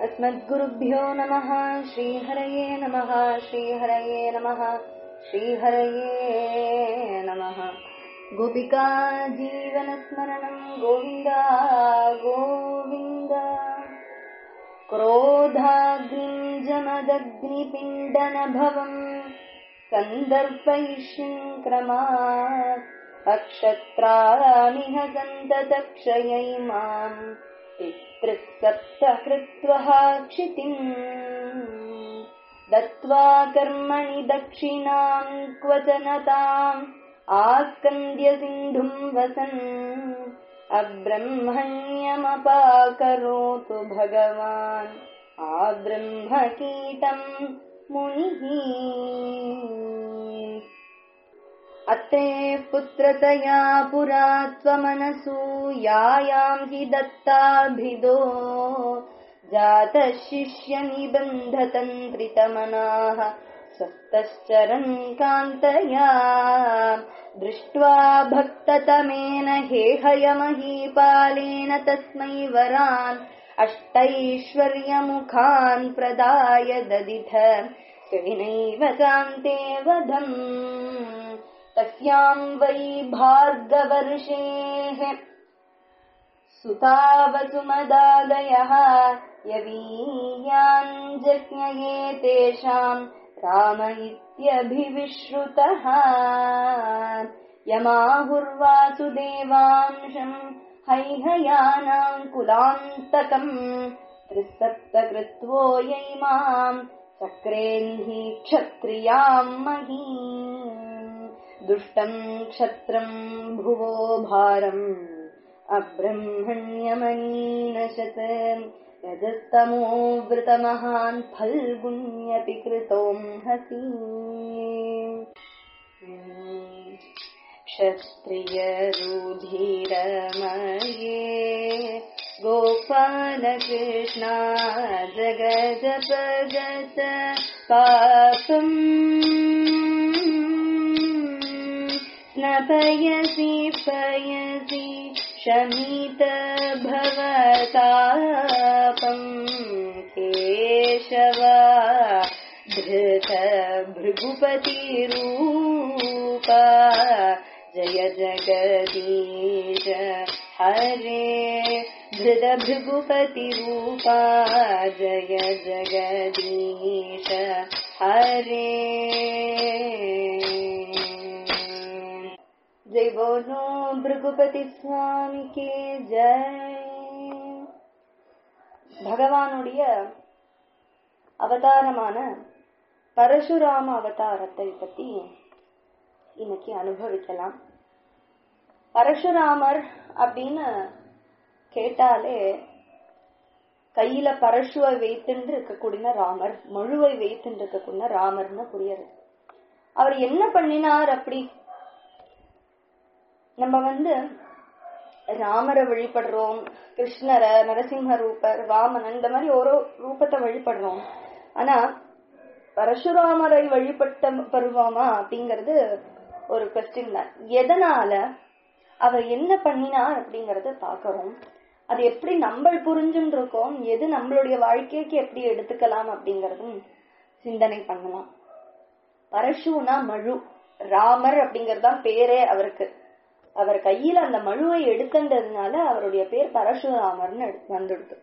अस्मद्गुरुभ्यो नमः श्रीहरये नमः श्रीहरये नमः श्रीहरये नमः गोपिका जीवनस्मरणम् गोविन्द गोविन्द क्रोधाग्निम् जमदग्निपिण्डनभवम् सन्दर्पयिष्यन् क्रमात् अक्षत्रामिह सन्ततक्षयै माम् पितृः सप्त कृत्वः क्षितिम् दत्त्वा कर्मणि दक्षिणाम् क्वचनताम् आस्कन्द्य सिन्धुम् वसन् अब्रह्मण्यमपाकरोतु भगवान् आब्रह्मकीटम् मुनिः अत्रे पुत्रतया पुरा त्वमनसूयायाम् हि दत्ताभिदो जातः शिष्यनिबन्धतन्त्रितमनाः स्वस्तश्चरन् कान्तया दृष्ट्वा भक्ततमेन हेहयमहीपालेन तस्मै वरान् अष्टैश्वर्यमुखान् प्रदाय ददिथ स्विनैव चान्ते वधम् तस्याम् वै भार्गवर्षेः सुतावसुमदादयः यवीयान् जज्ञये तेषाम् राम इत्यभिविश्रुतः यमाहुर्वासुदेवांशम् हैहयानाम् कुलान्तकम् त्रिसप्तकृत्वो यैमाम् चक्रेन्हि क्षत्रियाम् मही दुष्टम् क्षत्रम् भुवो भारम् अब्रह्मण्यमनीनशत यजस्तमो वृतमहान् फल्गुन्यपि कृतोऽंहसि क्षत्रियरुधिरमये गोपालकृष्णा जगजपगत पापम् स्नपयसि पयसि शमित भवतापम् केशव धृत भृगुपतिरूपा जय जगदीश हरे धृत भृगुपतिरूपा जय जगदीश हरे जय बोलो भृगुपति சுவாமி கே ஜெய் பகவானுடைய அவதாரமான பரசுராம அவதாரத்தை பத்தி இன்னைக்கு அனுபவிக்கலாம் பரசுராமர் அப்படின்னு கேட்டாலே கையில பரசுவை வைத்துட்டு இருக்கக்கூடிய ராமர் மழுவை வைத்துட்டு இருக்கக்கூடிய ராமர்னு புரியுது அவர் என்ன பண்ணினார் அப்படி நம்ம வந்து ராமரை வழிபடுறோம் கிருஷ்ணரை நரசிம்ம ரூபர் வாமனன் இந்த மாதிரி ஒரு ரூபத்தை வழிபடுறோம் ஆனா பரசுராமரை வழிபட்ட பருவமா அப்படிங்கறது ஒரு கொஸ்டின் தான் எதனால அவர் என்ன பண்ணினார் அப்படிங்கறத பாக்குறோம் அது எப்படி நம்ம புரிஞ்சுட்டு இருக்கோம் எது நம்மளுடைய வாழ்க்கைக்கு எப்படி எடுத்துக்கலாம் அப்படிங்கறதும் சிந்தனை பண்ணலாம் பரசுனா மழு ராமர் அப்படிங்கறதுதான் பேரே அவருக்கு அவர் கையில அந்த மழுவை எடுத்துன்றதுனால அவருடைய பேர் பரசுராமர்னு வந்துடுது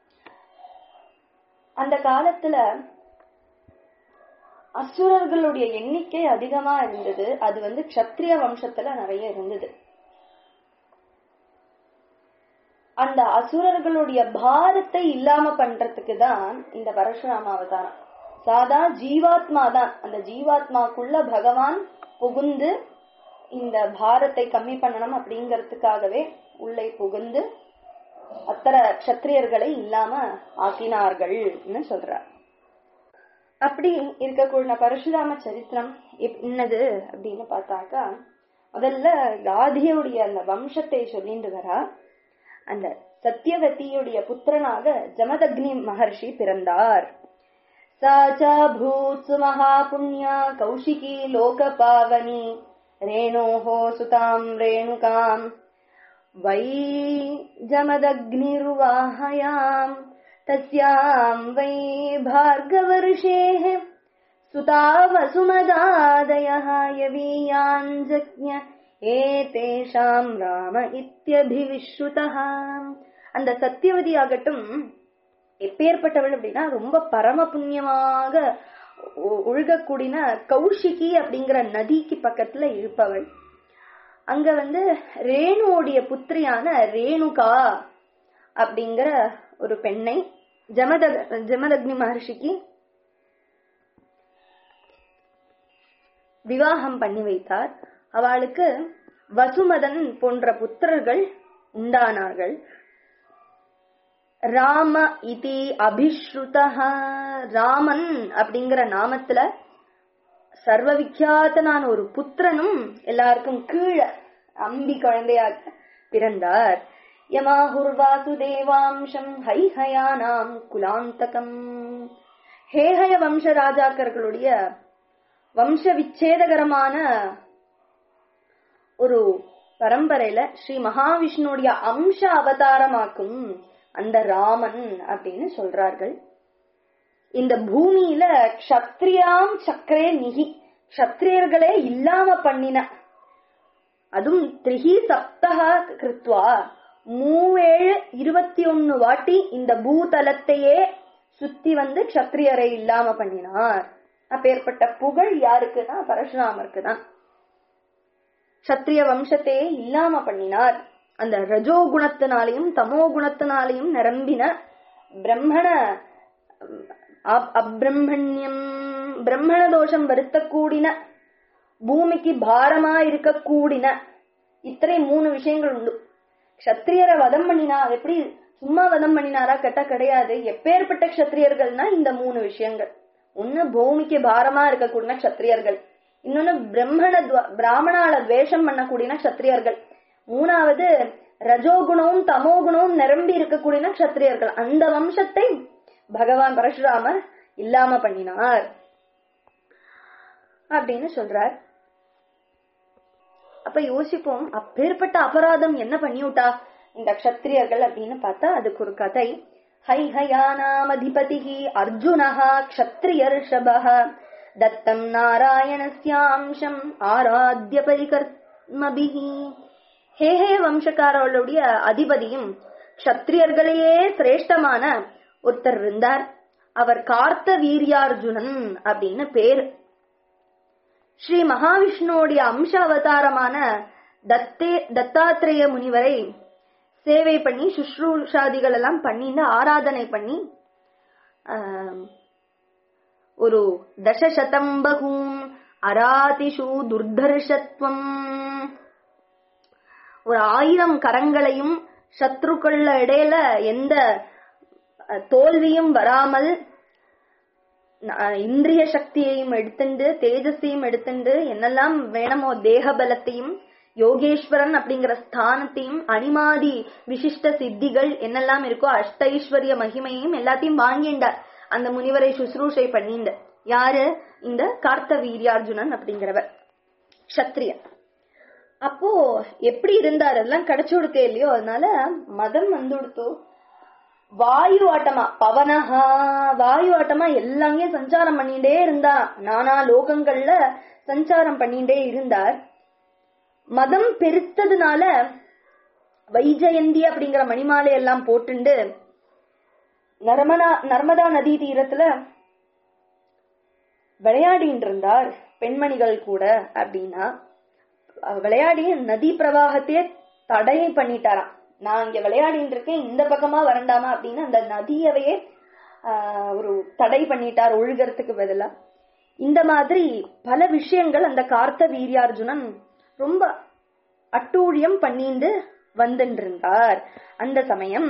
அந்த காலத்துல அசுரர்களுடைய எண்ணிக்கை அதிகமா இருந்தது அது வந்து கஷத்திரிய வம்சத்துல நிறைய இருந்தது அந்த அசுரர்களுடைய பாரத்தை இல்லாம பண்றதுக்கு தான் இந்த பரசுராம அவதாரம் சாதா ஜீவாத்மா தான் அந்த ஜீவாத்மாக்குள்ள பகவான் புகுந்து இந்த பாரத்தை கம்மி பண்ணணும் அப்படிங்கறதுக்காகவே உள்ளே புகுந்து அத்தனை கஷத்திரியர்களை இல்லாம ஆக்கினார்கள்னு சொல்றார் அப்படி இருக்கக்கூடிய பரசுராம சரித்திரம் என்னது அப்படின்னு பார்த்தாக்கா முதல்ல ராதியுடைய அந்த வம்சத்தை சொல்லிட்டு வரா அந்த சத்தியவதியுடைய புத்திரனாக ஜமதக்னி மகர்ஷி பிறந்தார் சாச்சா பூத்சு மகாபுண்யா கௌஷிகி லோக பாவனி रेणोः सुताम् रेणुकाम् वै जमदग्निर्वाहयाम् तस्याम् वै भार्गवर्षेः सुता वसुमदादयः यवीयान् जज्ञ ஏதேஷாம் ராம இத்தியபிவிஸ்ருதः அந்த சத்தியவதி ஆகட்டும் எப்பேற்பட்டவள் அப்படின்னா ரொம்ப பரம புண்ணியமாக ஒ- ஒழுகக்கூடின கௌஷிகி அப்படிங்கிற நதிக்கு பக்கத்துல இருப்பவள் அங்க வந்து ரேணுவோடைய புத்திரியான ரேணுகா அப்படிங்கிற ஒரு பெண்ணை ஜமத ஜமதக்னி மகர்ஷிக்கு விவாகம் பண்ணி வைத்தார் அவளுக்கு வசுமதன் போன்ற புத்திரர்கள் உண்டானார்கள் ராம இதி அபிஸ்ருதः ராமன் அப்படிங்கிற நாமத்துல சர்வ விக்கியாத்தனான ஒரு புத்திரனும் எல்லாருக்கும் கீழே அம்பி குழந்தையாக பிறந்தார் யமாஹுர் வாசுதேவாம்சம் ஹைஹயானாம் குலாந்தகம் ஹேஹய வம்ச ராஜாக்கர்களுடைய வம்ச விச்சேதகரமான ஒரு பரம்பரையில ஸ்ரீ மகாவிஷ்ணுடைய அம்ச அவதாரமாக்கும் அந்த ராமன் அப்படின்னு சொல்றார்கள் இந்த பூமியில க்ஷத்ரியாம் சக்கரே நிகி க்ஷத்ரியர்களே இல்லாம பண்ணின அதுவும் திரிஹி சப்தகா கிருத்வா மூவேழு இருபத்தி ஒன்னு வாட்டி இந்த பூதலத்தையே சுத்தி வந்து க்ஷத்ரியரை இல்லாம பண்ணினார் அப்பேற்பட்ட புகழ் யாருக்குன்னா பரசுராமருக்கு தான் சத்திரிய வம்சத்தையே இல்லாம பண்ணினார் அந்த ரஜோ குணத்தினாலையும் தமோ குணத்தினாலையும் நிரம்பின பிரம்மண அப்- அப்பிரம்மண்யம் பிரம்மண தோஷம் வருத்தக்கூடின பூமிக்கு பாரமா இருக்கக்கூடின இத்தனை மூணு விஷயங்கள் உண்டு க்ஷத்ரியரை வதம் பண்ணினா அது எப்படி சும்மா வதம் பண்ணினாரா கேட்டா கிடையாது எப்பேற்பட்ட க்ஷத்ரியர்கள்னா இந்த மூணு விஷயங்கள் ஒண்ணு பூமிக்கு பாரமா இருக்கக்கூடிய க்ஷத்ரியர்கள் இன்னொன்னு பிரம்மண துவ- பிராமணால துவேஷம் பண்ணக்கூடிய க்ஷத்ரியர்கள் மூணாவது ரஜோகுணமும் தமோகுணமும் நிரம்பி இருக்கக்கூடிய க்ஷத்ரியர்கள் அந்த வம்சத்தை பகவான் பரசுராமர் இல்லாம பண்ணினார் அப்படின்னு சொல்றார் அப்ப யோசிப்போம் அப்பேற்பட்ட அபராதம் என்ன பண்ணிவிட்டா இந்த க்ஷத்ரியர்கள் அப்படின்னு பார்த்தா அதுக்கு ஒரு கதை ஹைஹயானாமதிபதி அர்ஜுனஹா க்ஷத்ரியர்ஷபः தத்தம் நாராயணஸ்யாம்சம் ஆராத்ய பரிகர்மபிஹி ஹேஹே வம்சக்காரர்களுடைய அதிபதியும் க்ஷத்ரியர்களையே சிரேஷ்டமான ஒருத்தர் இருந்தார் அவர் கார்த்த வீரியார்ஜுனன் அப்படின்னு பேரு ஸ்ரீ மகாவிஷ்ணுவோடைய அம்ச அவதாரமான தத்தே தத்தாத்திரேய முனிவரை சேவை பண்ணி சுஷ்ரூஷாதிகள் எல்லாம் பண்ணிட்டு ஆராதனை பண்ணி ஆம், ஒரு தசசதம் பகூம் அராதிஷு துர்தர்ஷத்வம் ஒரு ஆயிரம் கரங்களையும் சத்ருக்கள் இடையில எந்த அஹ், தோல்வியும் வராமல் ந- இந்திரிய சக்தியையும் எடுத்துண்டு தேஜஸையும் எடுத்துண்டு என்னெல்லாம் வேணுமோ தேக பலத்தையும் யோகேஸ்வரன் அப்படிங்கிற ஸ்தானத்தையும் அனிமாதி விசிஷ்ட சித்திகள் என்னெல்லாம் இருக்கோ அஷ்டைஸ்வரிய மகிமையும் எல்லாத்தையும் வாங்கிண்டார் அந்த முனிவரை சுசுரூஷை பண்ணிண்டு யாரு இந்த கார்த்த வீரியார்ஜுனன் அப்படிங்கிறவர் க்ஷத்ரியன் அப்போ எப்படி இருந்தார் எல்லாம் கிடைச்சு கொடுக்க இல்லையோ அதனால மதம் வந்து கொடுத்தோ வாயு ஆட்டமா பவனஹா வாயு ஆட்டமா எல்லாமே சஞ்சாரம் பண்ணிட்டே இருந்தா நானா லோகங்கள்ல சஞ்சாரம் பண்ணிட்டே இருந்தார் மதம் பெருத்ததுனால வைஜயந்தி அப்படிங்கிற மணிமாலை எல்லாம் போட்டுண்டு நர்மதா நர்மதா நதி தீரத்துல விளையாடிட்டு இருந்தார் பெண்மணிகள் கூட அப்படின்னா அஹ் விளையாடி நதி பிரவாகத்தையே தடை பண்ணிட்டாராம் நான் இங்க விளையாடிட்டு இருக்கேன் இந்த பக்கமா வரண்டாமா அப்படின்னு அந்த நதியவையே ஆஹ், ஒரு தடை பண்ணிட்டார் ஒழுகிறதுக்கு பதிலா இந்த மாதிரி பல விஷயங்கள் அந்த கார்த்த வீரியார்ஜுனன் ரொம்ப அட்டூழியம் பண்ணிண்டு வந்துட்டு இருந்தார் அந்த சமயம்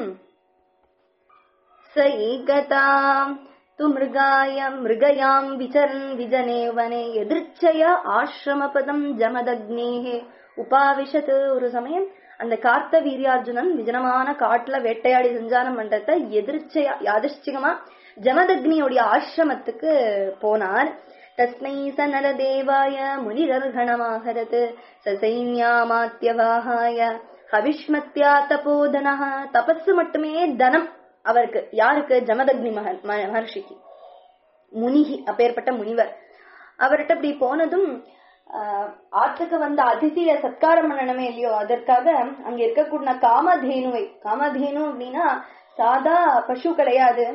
स एकदा तु मृगाय मृगयां विचरन् विजने वने எதிர்ச்சய ஆசிரமபதம் ஜமதக்னேஹே உபாவிஷத் ஒரு சமயம் அந்த கார்த்த வீரியார்ஜுனன் விஜனமான காட்டுல வேட்டையாடி சஞ்சாரம் பண்றத எதிர்ச்சயா யாதிஷ்டிகமா ஜமதக்னியோடைய ஆசிரமத்துக்கு போனார் தஸ்மை ச நரதேவாய முனிரர்ஹணமாகரத் சசைன்யாமாத்தியவாகாய ஹவிஷ்மத்யா தபோதனஹ தபசு மட்டுமே தனம் அவருக்கு யாருக்கு ஜமதக்னி மகன் ம- மகர்ஷிக்கு முனிகி அப்பேற்பட்ட முனிவர் அவர்கிட்ட இப்படி போனதும் ஆஹ், ஆற்றுக்கு வந்த அதிதிய சத்காரம் பண்ணணுமே இல்லையோ அதற்காக அங்க இருக்கக்கூடிய காமதேனுவை காமதேனு அப்படின்னா சாதா பசு கிடையாது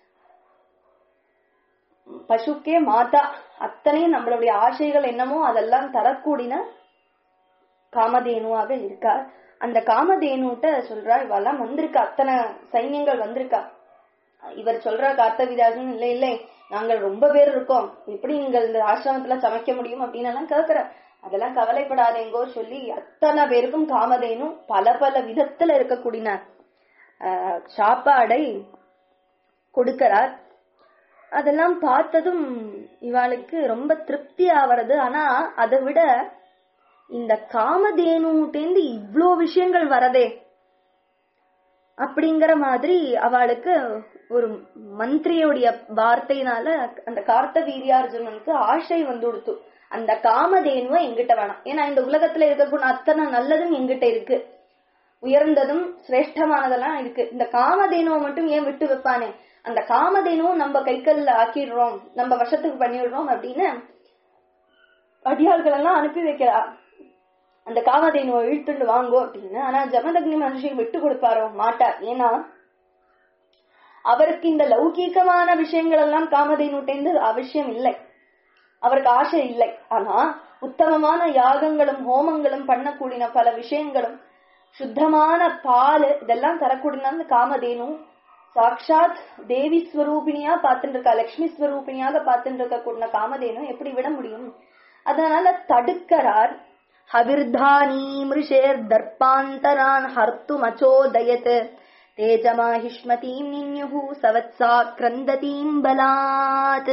பசுக்கே மாதா அத்தனையும் நம்மளுடைய ஆசைகள் என்னமோ அதெல்லாம் தரக்கூடின காமதேனுவாக இருக்கார் அந்த காமதேனுட்ட சொல்றா இவெல்லாம் வந்திருக்கா அத்தனை சைன்யங்கள் வந்திருக்கா இவர் சொல்றா கார்த்தவிதாசன் இல்லை இல்லை நாங்கள் ரொம்ப பேர் இருக்கோம் எப்படி நீங்கள் இந்த ஆசிரமத்துல சமைக்க முடியும் அப்படின்னு எல்லாம் கேக்குற அதெல்லாம் கவலைப்படாதேங்கோ சொல்லி அத்தனை பேருக்கும் காமதேனு பல பல விதத்துல இருக்கக்கூடிய ஆஹ், சாப்பாடை கொடுக்கிறார் அதெல்லாம் பார்த்ததும் இவாளுக்கு ரொம்ப திருப்தி ஆவறது ஆனா அதை விட இந்த காமதேனுட்டேந்து இவ்ளோ விஷயங்கள் வரதே அப்படிங்கிற மாதிரி அவளுக்கு ஒரு மந்திரியுடைய வார்த்தையினால அந்த கார்த்த வீரியார்ஜுனனுக்கு ஆசை வந்து கொடுத்து அந்த காமதேனுவை எங்கிட்ட வேணாம் ஏன்னா இந்த உலகத்துல இருக்கக்கூடிய அத்தனை நல்லதும் எங்கிட்ட இருக்கு உயர்ந்ததும் சிரேஷ்டமானதெல்லாம் இருக்கு இந்த காமதேனுவை மட்டும் ஏன் விட்டு வைப்பானே அந்த காமதேனுவும் நம்ம கைக்கல்ல ஆக்கிடுறோம் நம்ம வசத்துக்கு பண்ணிடுறோம் அப்படின்னு அடியாள்கள் எல்லாம் அனுப்பி வைக்கிறா அந்த காமதேனுவை இழுத்துண்டு வாங்கோ அப்படின்னு ஆனா ஜமதக்னி மகர்ஷி விட்டு கொடுப்பாரோ மாட்டார் ஏன்னா அவருக்கு இந்த லௌகீகமான விஷயங்கள் எல்லாம் காமதேனுட்டேந்து அவசியம் இல்லை அவருக்கு ஆசை இல்லை ஆனா உத்தமமான யாகங்களும் ஹோமங்களும் பண்ணக்கூடிய பல விஷயங்களும் சுத்தமான பால் இதெல்லாம் தரக்கூடிய அந்த காமதேனு சாக்ஷாத் தேவி ஸ்வரூபிணியா பார்த்துட்டு இருக்கா லக்ஷ்மி ஸ்வரூபிணியாக பார்த்துட்டு இருக்க கூடின காமதேனு எப்படி விட முடியும் அதனால தடுக்கிறார் ஹவிர்தானி மிருஷேர் தர்ப்பாந்தரான் ஹர்த்து மச்சோதயத் தேஜமாஹிஷ்மதீம் நின்யுஹு சவத்சா கிரந்ததீம் பலாத்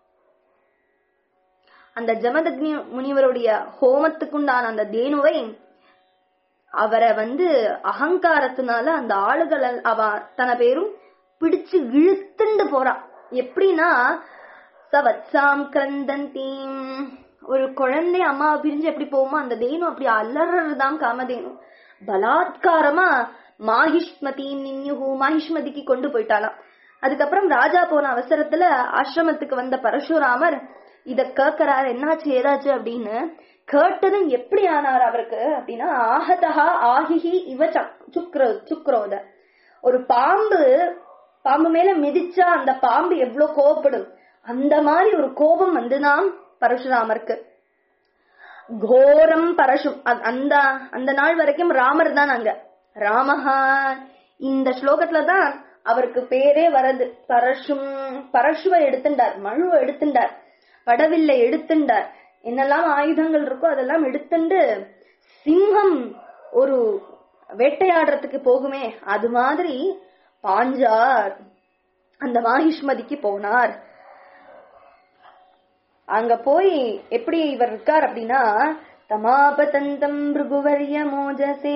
அந்த ஜமதக்னி முனிவருடைய ஹோமத்துக்குண்டான அந்த தேனுவை அவரை வந்து அகங்காரத்தினால அந்த ஆளுகள் எல்- அவ அத்தனை பேரும் பிடிச்சு இழுத்துண்டு போறா எப்படின்னா சவத்சாம் கிரந்தந்தீம் ஒரு குழந்தை அம்மாவை பிரிஞ்சு எப்படி போகுமோ அந்த தேனு அப்படி அலறதுதான் காமதேனு பலாத்காரமா மாஹிஷ்மதியும் நின்யுகு மாஹிஷ்மதிக்கு கொண்டு போயிட்டாளாம் அதுக்கப்புறம் ராஜா போன அவசரத்துல ஆசிரமத்துக்கு வந்த பரசுராமர் இத கேட்கிறார் என்னாச்சு ஏதாச்சு அப்படின்னு கேட்டதும் எப்படி ஆனார் அவருக்கு அப்படின்னா ஆஹதஹா ஆஹிஹி இவ சக்- சுக்ரோ சுக்ரோத ஒரு பாம்பு பாம்பு மேல மிதிச்சா அந்த பாம்பு எவ்வளவு கோவப்படும் அந்த மாதிரி ஒரு கோபம் வந்துதான் பரசுராமருக்கு கோரம் பரசும் அ- அந்த அந்த நாள் வரைக்கும் ராமர் தான் அங்க ராமஹா இந்த ஸ்லோகத்துல தான் அவருக்கு பேரே வரது பரசும் பரசுவை எடுத்துண்டார் மழுவை எடுத்துண்டார் படவில்லை எடுத்துண்டார் என்னெல்லாம் ஆயுதங்கள் இருக்கோ அதெல்லாம் எடுத்துண்டு சிங்கம் ஒரு வேட்டையாடுறதுக்கு போகுமே அது மாதிரி பாஞ்சார் அந்த மாஹிஷ்மதிக்கு போனார் அங்க போய் எப்படி இவர் இருக்கார் அப்படின்னா தமாபதந்தம் பிருகுவர்ய மோஜசே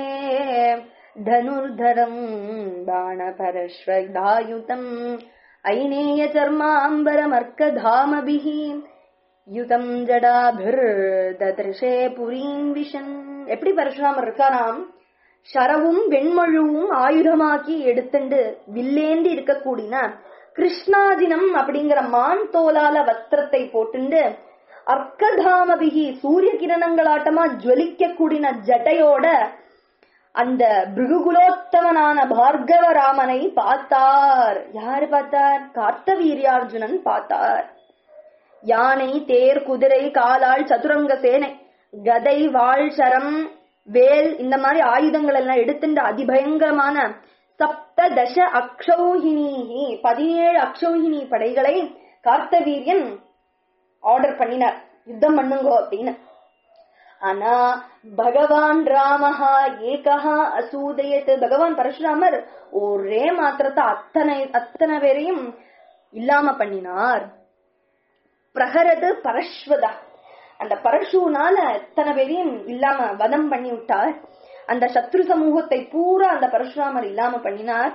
தனுர்தரம் பாணபரஸ்வதாயுதம் ஐநேய சர்மாம்பரமர்க்கதாமபிஹி யுதம் ஜடாபிர் ததிருஷே புரீம் விஷன் எப்படி பரசுராமர் இருக்காராம் ஷரவும் வெண்மழுவும் ஆயுதமாக்கி எடுத்துண்டு வில்லேந்தி இருக்கக்கூடின கிருஷ்ணாஜினம் அப்படிங்கிற மான் தோலால வஸ்திரத்தை போட்டுண்டு அர்க்கதாமபிகி சூரிய கிரணங்களாட்டமா ஜுவலிக்க கூடின ஜடையோட அந்த பிருகுகுலோத்தமனான பார்கவ ராமனை பார்த்தார் யாரு பார்த்தார் கார்த்தவீரியார்ஜுனன் பார்த்தார் யானை தேர் குதிரை காலாள் சதுரங்க சேனை கதை வாள் சரம் வேல் இந்த மாதிரி ஆயுதங்கள் எல்லாம் எடுத்துட்டு அதிபயங்கரமான சப்த தச அக்ஷௌஹினி பதினேழு அக்ஷௌஹினி படைகளை கார்த்தவீரியன் ஆர்டர் பண்ணினார் யுத்தம் பண்ணுங்கோ அப்படின்னு ஆனா பகவான் ராமஹா ஏகஹா அசூதயத் பகவான் பரசுராமர் ஒரே மாத்திரத்தை அத்தனை அத்தனை பேரையும் இல்லாம பண்ணினார் பிரகரது பரஸ்வதா அந்த பரசுனால எத்தனை பேரையும் இல்லாம வதம் பண்ணி விட்டார் அந்த சத்ரு சமூகத்தை பூரா அந்த பரசுராமர் இல்லாம பண்ணினார்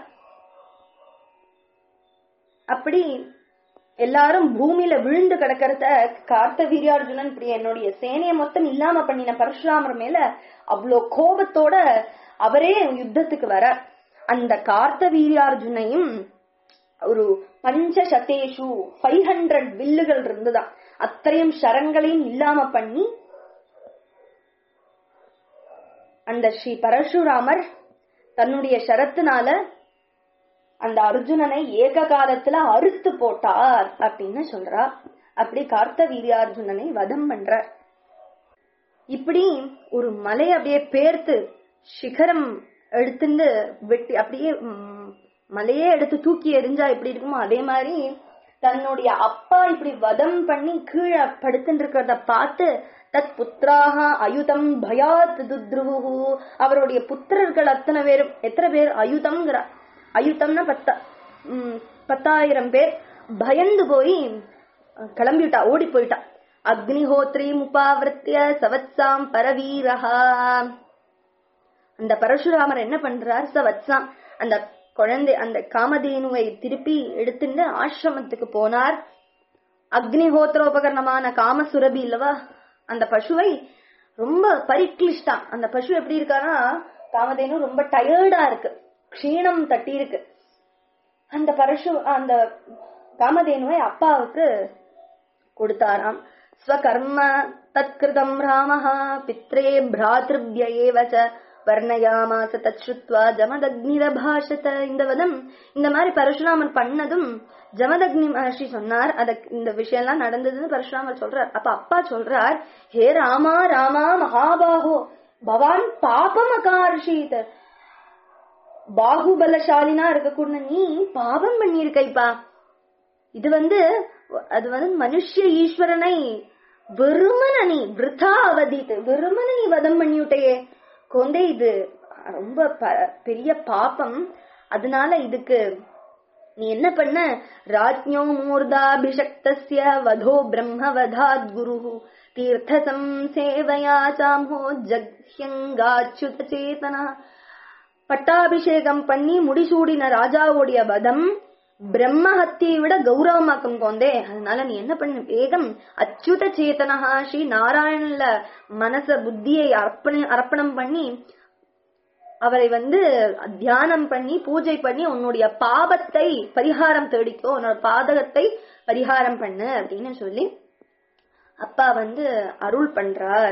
அப்படி எல்லாரும் பூமியில விழுந்து கிடக்கிறத கார்த்த வீரியார்ஜுனன் இப்படி என்னுடைய சேனையை மொத்தம் இல்லாம பண்ணின பரசுராமர் மேல அவ்வளோ கோபத்தோட அவரே யுத்தத்துக்கு வர அந்த கார்த்த வீரியார்ஜுனையும் ஒரு பஞ்சசதேஷு ஃபைவ் ஹண்ட்ரட் வில்லுகள் இருந்துதான் அத்தனையும் சரங்களையும் இல்லாம பண்ணி அந்த ஸ்ரீ பரசுராமர் தன்னுடைய ஷரத்தினால அந்த அர்ஜுனனை ஏக காலத்துல அறுத்து போட்டார் அப்படின்னு சொல்றா அப்படி கார்த்த வீரியார்ஜுனனை வதம் பண்றார் இப்படி ஒரு மலை அப்படியே பேர்த்து சிகரம் எடுத்துட்டு வெட்டி அப்படியே ம், மலையே எடுத்து தூக்கி எறிஞ்சா எப்படி இருக்குமோ அதே மாதிரி தன்னுடைய அப்பா இப்படி வதம் பண்ணி கீழே படுத்துட்டு இருக்கிறத பார்த்து தத் புத்திராக அயுதம் பயாத் துத்ருவு அவருடைய புத்திரர்கள் அத்தனை பேரும் எத்தனை பேர் அயுதம்ங்கிற அயுதம்னா பத்தா ம், பத்தாயிரம் பேர் பயந்து போய் அஹ், கிளம்பிட்டா ஓடி போயிட்டா அக்னிஹோத்ரி முபாவிருத்திய சவத்சாம் பரவீரஹா அந்த பரசுராமர் என்ன பண்றார் சவத்சாம் அந்த குழந்தை அந்த காமதேனுவை திருப்பி எடுத்துட்டு ஆசிரமத்துக்கு போனார் அக்னிஹோத்திரோபகரணமான காமசுரபி இல்லவா அந்த பசுவை ரொம்ப பரிக்லிஷ்டான் அந்த பசு எப்படி இருக்கானா காமதேனு ரொம்ப டயர்டா இருக்கு க்ஷீணம் தட்டி இருக்கு அந்த பரசு அந்த காமதேனுவை அப்பாவுக்கு கொடுத்தாராம் ஸ்வகர்ம தத்கிருதம் ராமः பித்ரே பிராத்ருப்ய ஏவ ச வர்ணயாமாச தச்சுத்வா ஜமதக்னிரபாஷத இந்த வதம் இந்த மாதிரி பரசுராமர் பண்ணதும் ஜமதக்னி மகர்ஷி சொன்னார் அத இந்த விஷயம் எல்லாம் நடந்ததுன்னு பரசுராமர் சொல்றார் அப்ப அப்பா சொல்றார் ஹே ராமா ராமா மகாபாஹோ பவான் பாபம் அகார்ஷீத் பாகுபலசாலினா இருக்கக்கூடிய நீ பாவம் பண்ணியிருக்கைப்பா இது வந்து அது வந்து மனுஷ ஈஸ்வரனை வெறுமன நீ விருதா அவதித்து வெறுமன நீ வதம் பண்ணிவிட்டையே கொண்டே இது ரொம்ப ப- பெரிய பாப்பம் அதனால இதுக்கு நீ என்ன பண்ண ராஜ்ஞோ மூர்தாபிஷக்தஸ்ய வதோ பிரம்ம வதாத் குரு தீர்த்த சம்சேவயா சாமோ ஜக்யங்காச்சுத சேதனா பட்டாபிஷேகம் பண்ணி முடிசூடின ராஜாவுடைய வதம் பிரம்ம ஹத்தியை விட கௌரவமாக்கும் கொண்டே அதனால நீ என்ன பண்ணு வேகம் அச்சுத சேதனஹா ஸ்ரீ நாராயணன்ல மனச புத்தியை அர்ப்பண அர்ப்பணம் பண்ணி அவரை வந்து தியானம் பண்ணி பூஜை பண்ணி உன்னுடைய பாபத்தை பரிகாரம் தேடிக்கோ உன்னோட பாதகத்தை பரிகாரம் பண்ணு அப்படின்னு சொல்லி அப்பா வந்து அருள் பண்றார்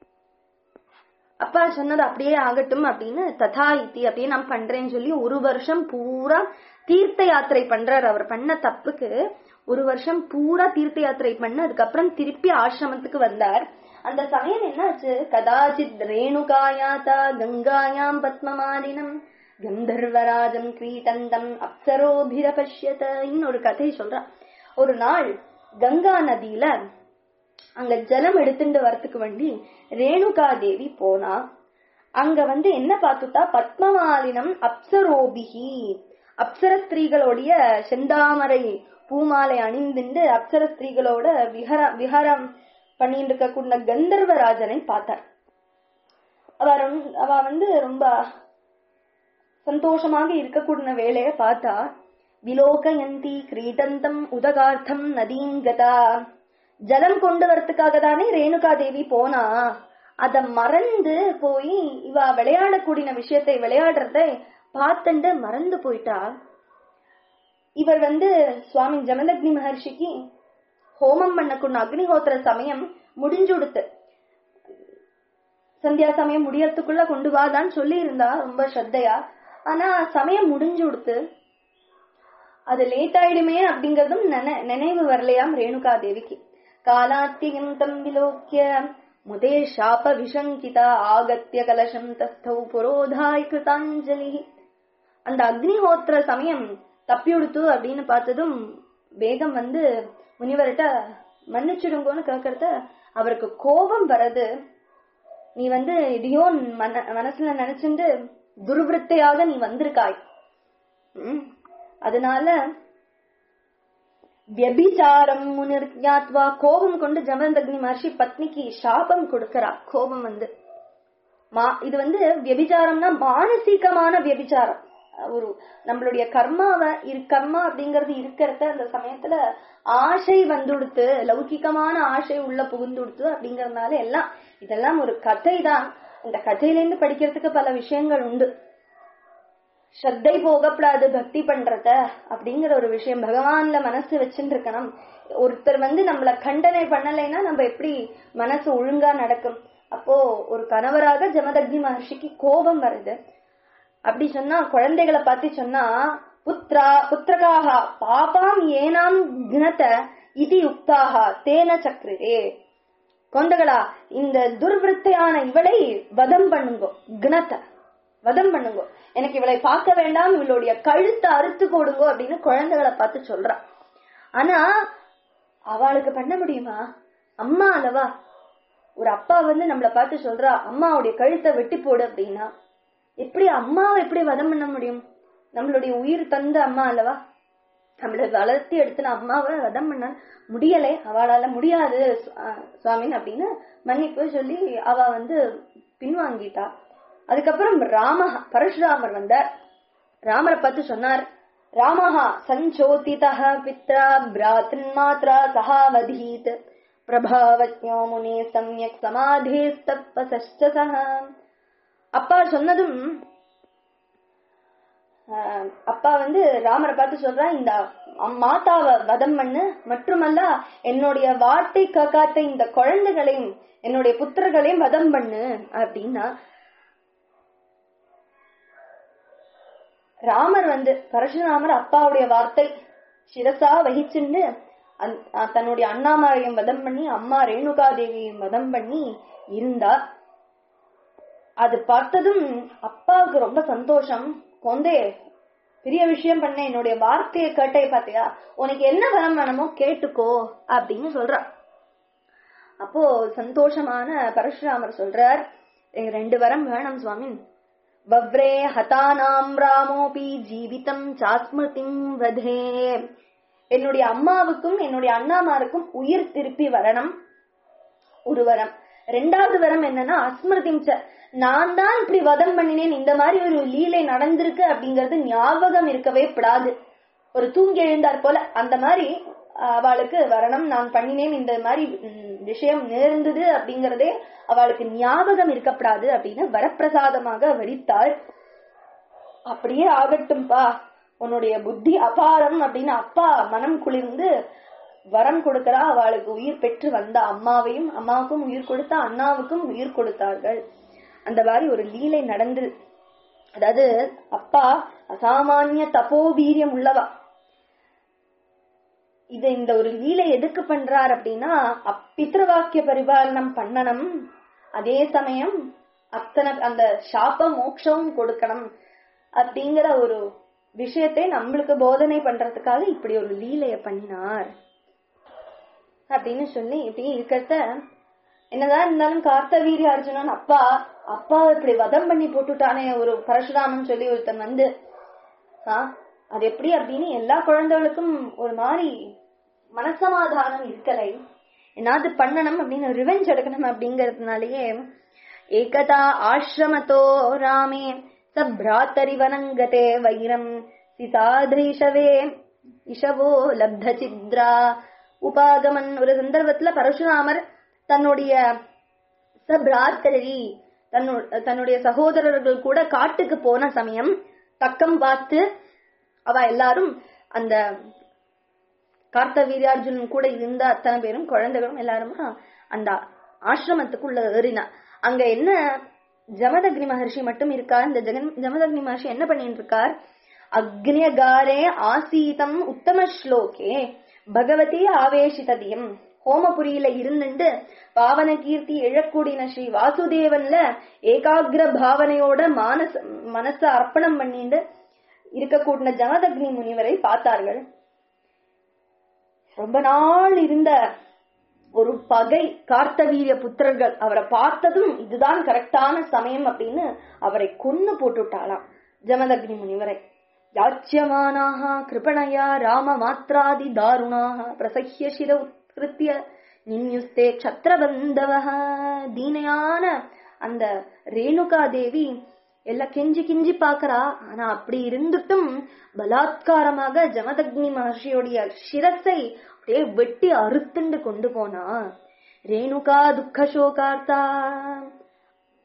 அப்பா சொன்னது அப்படியே ஆகட்டும் அப்படின்னு ததா இத்தி அப்படியே நான் பண்றேன்னு சொல்லி ஒரு வருஷம் பூரா தீர்த்த யாத்திரை பண்றார் அவர் பண்ண தப்புக்கு ஒரு வருஷம் பூரா தீர்த்த யாத்திரை பண்ண அதுக்கப்புறம் திருப்பி ஆசிரமத்துக்கு வந்தார் அந்த சமயம் என்னாச்சு கதாச்சித் ரேணுகாயாதா கங்காயாம் பத்மமாலினம் கந்தர்வராஜம் கிரீட்டந்தம் அப்சரோபிரபஷ்யத இன்னொரு கதை சொல்றா ஒரு நாள் கங்கா நதியில அங்க ஜலம் எடுத்துட்டு வரத்துக்கு வேண்டி ரேணுகா தேவி போனா அங்க வந்து என்ன பார்த்துட்டா பத்மமாலினம் அப்சரோபிகி அப்சர ஸ்திரீகளுடைய செந்தாமரை பூமாலை அணிந்துண்டு அப்சர ஸ்திரீகளோட விஹர விஹாரம் பண்ணிட்டு இருக்கக்கூடிய கந்தர்வராஜனை பார்த்தார் அவ ரொம்ப- அவ வந்து ரொம்ப சந்தோஷமாக இருக்கக்கூடிய வேலையை பார்த்தா விலோகயந்தி கிரீடந்தம் உதகார்த்தம் நதீம் கதா ஜலம் கொண்டு வரத்துக்காக தானே ரேணுகா தேவி போனா அத மறந்து போய் இவ விளையாடக்கூடிய விஷயத்தை விளையாடுறதை பார்த்துண்டு மறந்து போயிட்டா இவர் வந்து சுவாமி ஜமதக்னி மகர்ஷிக்கு ஹோமம் பண்ணக்கூடிய அக்னிஹோத்திர சமயம் முடிஞ்சுடுத்து சந்தியா சமயம் முடியறதுக்குள்ள கொண்டு வாதான்னு சொல்லி இருந்தா ரொம்ப ஸ்ரத்தையா ஆனா சமயம் முடிஞ்சு கொடுத்து அது லேட் ஆயிடுமே அப்படிங்கறதும் நினை- நினைவு வரலையாம் ரேணுகா தேவிக்கு காலாத்தியந்தம் விலோக்கிய முதே சாப விஷங்கிதா ஆகத்திய கலசம் தஸ்தௌ புரோதாய் கிருதாஞ்சலி அந்த அக்னிஹோத்திர சமயம் தப்பியுடுத்து அப்படின்னு பார்த்ததும் வேகம் வந்து முனிவர்கிட்ட மன்னிச்சிடுங்கோன்னு கேட்கறத அவருக்கு கோபம் வரது நீ வந்து இதையோ மன மனசுல நினைச்சுண்டு துர்விருத்தையாக நீ வந்திருக்காய் ம். அதனால வியபிச்சாரம் முனிர்ஞாத்வா கோபம் கொண்டு ஜமதக்னி மகர்ஷி பத்னிக்கு சாபம் கொடுக்கறா கோபம் வந்து மா இது வந்து வியபிச்சாரம்னா மானசீகமான வியபிச்சாரம் ஒரு நம்மளுடைய கர்மாவை இரு கர்மா அப்படிங்கறது இருக்கிறத அந்த சமயத்துல ஆசை வந்துடுத்து லௌகிகமான ஆசை உள்ள புகுந்துடுத்து அப்படிங்கறதுனால எல்லாம் இதெல்லாம் ஒரு கதை தான் இந்த கதையிலேருந்து படிக்கிறதுக்கு பல விஷயங்கள் உண்டு ஸ்ரத்தை போகப்படாது பக்தி பண்றத அப்படிங்கிற ஒரு விஷயம் பகவான்ல மனசு வச்சுட்டு இருக்கணும் ஒருத்தர் வந்து நம்மள கண்டனை பண்ணலைன்னா நம்ம எப்படி மனசு ஒழுங்கா நடக்கும் அப்போ ஒரு கணவராக ஜமதக்னி மகர்ஷிக்கு கோபம் வருது அப்படி சொன்னா குழந்தைகளை பார்த்து சொன்னா புத்ரா புத்திரகாக பாபாம் ஏனாம் குணத இது யுக்தாக தேன சக்கரே கொண்டகளா இந்த துர்விருத்தையான இவளை வதம் பண்ணுங்கோ குணத்தை வதம் பண்ணுங்கோ எனக்கு இவளை பார்க்க வேண்டாம் இவளுடைய கழுத்தை அறுத்து கொடுங்கோ அப்படின்னு குழந்தைகளை பார்த்து சொல்றா ஆனா அவளுக்கு பண்ண முடியுமா அம்மா அல்லவா ஒரு அப்பா வந்து நம்மள பார்த்து சொல்றா அம்மாவுடைய கழுத்தை வெட்டி போடு அப்படின்னா எப்படி அம்மாவை எப்படி வதம் பண்ண முடியும் நம்மளுடைய உயிர் தந்த அம்மா அல்லவா நம்மள வளர்த்தி எடுத்துன அம்மாவை வதம் பண்ண முடியலை அவளால முடியாது சு- சுவாமின் அப்படின்னு மன்னிப்பு சொல்லி அவ வந்து பின்வாங்கிட்டா அதுக்கப்புறம் ராம பரசுராமர் வந்தார் ராமரை பார்த்து சொன்னார் ராமஹா சஞ்சோதிதः பித்ரா பிராத்தின் மாத்ரா சகாவதீத் பிரபாவஜ்ஞோ முனே சம்யக் சமாதேஸ்தப்பசஷ்ட சஹ அப்பா சொன்னதும் ஆஹ், அப்பா வந்து ராமரை பார்த்து சொல்றா இந்த அம்- மாதாவை வதம் பண்ணு மட்டுமல்ல என்னுடைய வார்த்தை காக்காத்த இந்த குழந்தைகளையும் என்னுடைய புத்திரர்களையும் வதம் பண்ணு அப்படின்னா ராமர் வந்து பரசுராமர் அப்பாவுடைய வார்த்தை சிரசா வகிச்சுண்டு அந்- அஹ் தன்னுடைய அண்ணாமாரையும் வதம் பண்ணி அம்மா ரேணுகா தேவியையும் வதம் பண்ணி இருந்தா அது பார்த்ததும் அப்பாவுக்கு ரொம்ப சந்தோஷம் கொந்தே பெரிய விஷயம் பண்ண என்னுடைய வார்த்தையை கேட்டே பாத்தியா உனக்கு என்ன வரம் வேணுமோ கேட்டுக்கோ அப்படின்னு சொல்றா அப்போ சந்தோஷமான பரசுராமர் சொல்றார் "எனக்கு ரெண்டு வரம் வேணும் சுவாமி வவ்ரே ஹதானாம் ராமோபி ஜீவிதம் சாஸ்மிருதிம் வதே என்னுடைய அம்மாவுக்கும் என்னுடைய அண்ணாமாருக்கும் உயிர் திருப்பி வரணும் ஒரு வரம் ரெண்டாவது வரம் என்னன்னா அஸ்மிருதிம் ச நான் தான் இப்படி வதம் பண்ணினேன் இந்த மாதிரி ஒரு லீலை நடந்திருக்கு அப்படிங்கறது ஞாபகம் இருக்கவே படாது ஒரு தூங்கி எழுந்தார் போல அந்த மாதிரி அஹ், அவளுக்கு வரணும் நான் பண்ணினேன் இந்த மாதிரி ம், விஷயம் நேர்ந்தது அப்படிங்கறதே அவளுக்கு ஞாபகம் இருக்கப்படாது அப்படின்னு வரப்பிரசாதமாக வரித்தாள் அப்படியே ஆகட்டும்பா உன்னுடைய புத்தி அபாரம் அப்படின்னு அப்பா மனம் குளிர்ந்து வரம் கொடுக்கிறா அவளுக்கு உயிர் பெற்று வந்த அம்மாவையும் அம்மாவுக்கும் உயிர் கொடுத்தா அண்ணாவுக்கும் உயிர் கொடுத்தார்கள் அந்த மாதிரி ஒரு லீலை நடந்து அதாவது அப்பா அசாமானிய தபோ வீரியம் உள்ளவா இது இந்த ஒரு லீலை எதுக்கு பண்றார் அப்படின்னா அப்- பித்ருவாக்கிய பரிபாலனம் பண்ணணும் அதே சமயம் அத்தனை அந்த சாப மோட்சமும் கொடுக்கணும் அப்படிங்கிற ஒரு விஷயத்தை நம்மளுக்கு போதனை பண்றதுக்காக இப்படி ஒரு லீலைய பண்ணினார் அப்படின்னு சொல்லி இப்படி இருக்கிறத என்னதான் இருந்தாலும் கார்த்தவீரிய அர்ஜுனன் அப்பா அப்பா இப்படி வதம் பண்ணி போட்டுட்டானே ஒரு பரசுராமன் சொல்லி ஒருத்தன் வந்து ஆ, அது எப்படி அப்படின்னு எல்லா குழந்தைகளுக்கும் ஒரு மாதிரி மனசமாதானம் இருக்கலை என்னாவது பண்ணணும் அப்படின்னு ரிவெஞ்ச் எடுக்கணும் அப்படிங்கறதுனாலயே ஏகதா ஆசிரமத்தோ ராமே சப்ராத்தரிவனங்கதே வைரம் சிசாதீஷவே இஷவோ லப்த சித்ரா உபாகமன் ஒரு சந்தர்ப்பத்துல பரசுராமர் தன்னுடைய சப்ராத்தரி தன்னு தன்னுடைய சகோதரர்கள் கூட காட்டுக்கு போன சமயம் தக்கம் பார்த்து அவ எல்லாரும் அந்த கார்த்தவீரியார்ஜுனன் கூட இருந்த அத்தனை பேரும் குழந்தைகளும் எல்லாருமா அந்த ஆசிரமத்துக்குள்ள ஏறினா அங்க என்ன ஜமதக்னி மகர்ஷி மட்டும் இருக்கார் இந்த ஜெகன் ஜமதக்னி மகர்ஷி என்ன பண்ணிட்டு இருக்கார் அக்னியகாரே ஆசீதம் உத்தம ஸ்லோகே பகவதி ஆவேசிததியம் ஹோமபுரியில இருந்துட்டு பாவன கீர்த்தி எழக்கூடின ஸ்ரீ வாசுதேவன்ல ஏகாகிர பாவனையோட மானச மனச அர்ப்பணம் பண்ணிட்டு இருக்கக்கூடிய ஜமதக்னி முனிவரை பார்த்தார்கள் ரொம்ப நாள் இருந்த ஒரு பகை கார்த்தவீரிய புத்திரர்கள் அவரை பார்த்ததும் இதுதான் கரெக்டான சமயம் அப்படின்னு அவரை கொன்னு போட்டுட்டாளாம் ஜமதக்னி முனிவரை யாச்சியமானாக கிருபணயா ராம மாத்ராதி தாருணாக பிரசஹ்ய சிர உத்கிருத்திய நின்யுஸ்தே க்ஷத்ரபந்தவ தீனையான அந்த ரேணுகா தேவி எல்லாம் கெஞ்சி கெஞ்சி பாக்குறா ஆனா அப்படி இருந்துட்டும் பலாத்காரமாக ஜமதக்னி மகர்ஷியோடைய சிரஸை அப்படியே வெட்டி அறுத்துண்டு கொண்டு போனா ரேணுகா துக்க சோகார்த்தா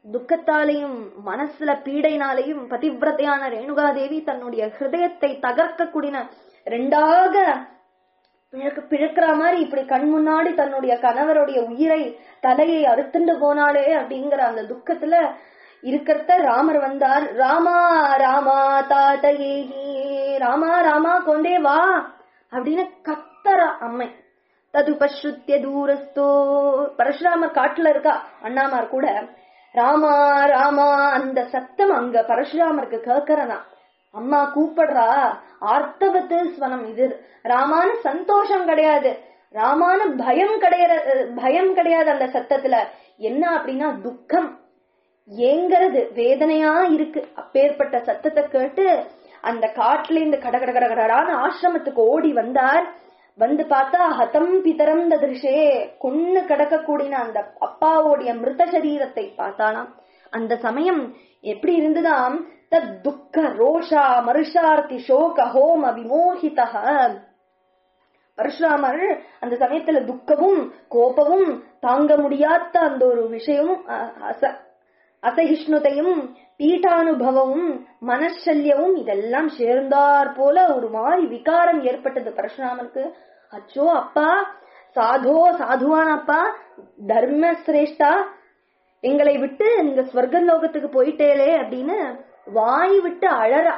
துக்கத்தாலையும் மனசுல பீடைனாலையும் பதிவிரதையான ரேணுகாதேவி தன்னுடைய ஹிருதயத்தை தகர்க்கக்கூடிய ரெண்டாக பிழக்க பிழக்கிற மாதிரி இப்படி கண் முன்னாடி தன்னுடைய கணவருடைய உயிரை தலையை அறுத்துண்டு போனாளே அப்படிங்கிற அந்த துக்கத்துல இருக்கிறத ராமர் வந்தார் ராமா ராமா தாத்தையே ராமா ராமா கொண்டே வா அப்படின்னு கத்தரா அம்மை ததுபஸ்ருத்திய தூரஸ்தோ பரசுராமர் காட்டுல இருக்கா அண்ணாமார் கூட ராமா ராமா அந்த சத்தம் அங்க பரசுராமருக்கு கேட்கறதா அம்மா கூப்பிடுறா ஆர்த்தவத்து ஸ்வனம் இது ராமான சந்தோஷம் கிடையாது ராமான பயம் கிடையாது பயம் கிடையாது அந்த சத்தத்துல என்ன அப்படின்னா துக்கம் ஏங்கிறது வேதனையா இருக்கு அப்பேற்பட்ட சத்தத்தை கேட்டு அந்த காட்டுல இருந்து கட கட கட கடடான ஆசிரமத்துக்கு ஓடி வந்தார் வந்து பார்த்தா ஹதம் பிதரம் ததிருஷே கொன்னு கிடக்கக்கூடிய அந்த அப்பாவோடைய மிருத சரீரத்தை பார்த்தானாம் அந்த சமயம் எப்படி இருந்ததாம் தத் துக்க ரோஷா மருஷார்த்தி சோக ஹோம விமோகிதா பரசுராமர் அந்த சமயத்துல துக்கமும் கோபமும் தாங்க முடியாத அந்த ஒரு விஷயமும் அ- அச- அசகிஷ்ணுதையும் பீட்டானுபவமும் மனசல்யமும் இதெல்லாம் சேர்ந்தார் போல ஒரு மாதிரி விகாரம் ஏற்பட்டது பரசுராமருக்கு அச்சோ அப்பா சாதோ சாதுவான அப்பா தர்ம சிரேஷ்டா எங்களை விட்டு நீங்க ஸ்வர்க லோகத்துக்கு போயிட்டேலே அப்படின்னு வாய் விட்டு அழறா